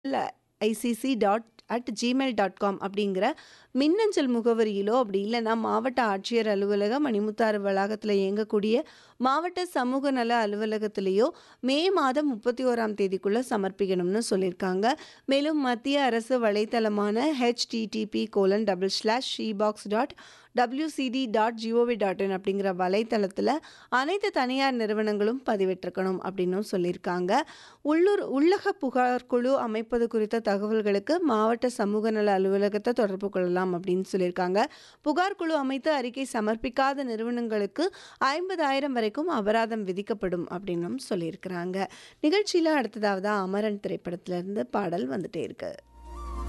ICC dot at Gmail dot com அப்படிங்கிற மின்னஞ்சல் முகவரியிலோ அப்படி இல்லைன்னா மாவட்ட ஆட்சியர் அலுவலகம் மணிமுத்தாறு வளாகத்தில் இயங்கக்கூடிய மாவட்ட சமூக நல அலுவலகத்திலேயோ மே மாதம் முப்பத்தி ஓராம் தேதிக்குள்ளே சமர்ப்பிக்கணும்னு சொல்லியிருக்காங்க மேலும் மத்திய அரசு வலைத்தளமான HTTP colon double slash SheBox dot WCD dot GOV dot in அப்படிங்கிற வலைத்தளத்தில் அனைத்து தனியார் நிறுவனங்களும் பதிவிட்டிருக்கணும் அப்படின்னும் சொல்லியிருக்காங்க உள்ளூர் உள்ளக புகார் குழு அமைப்பது குறித்த தகவல்களுக்கு மாவட்ட சமூக நல அலுவலகத்தை தொடர்பு கொள்ளலாம் அப்படின்னு சொல்லியிருக்காங்க புகார் குழு அமைத்து அறிக்கை சமர்ப்பிக்காத நிறுவனங்களுக்கு ஐம்பதாயிரம் வரைக்கும் அபராதம் விதிக்கப்படும் அப்படின்னும் சொல்லியிருக்கிறாங்க நிகழ்ச்சியில் அடுத்ததாவது அமரன் திரைப்படத்திலிருந்து பாடல் வந்துட்டே இருக்கு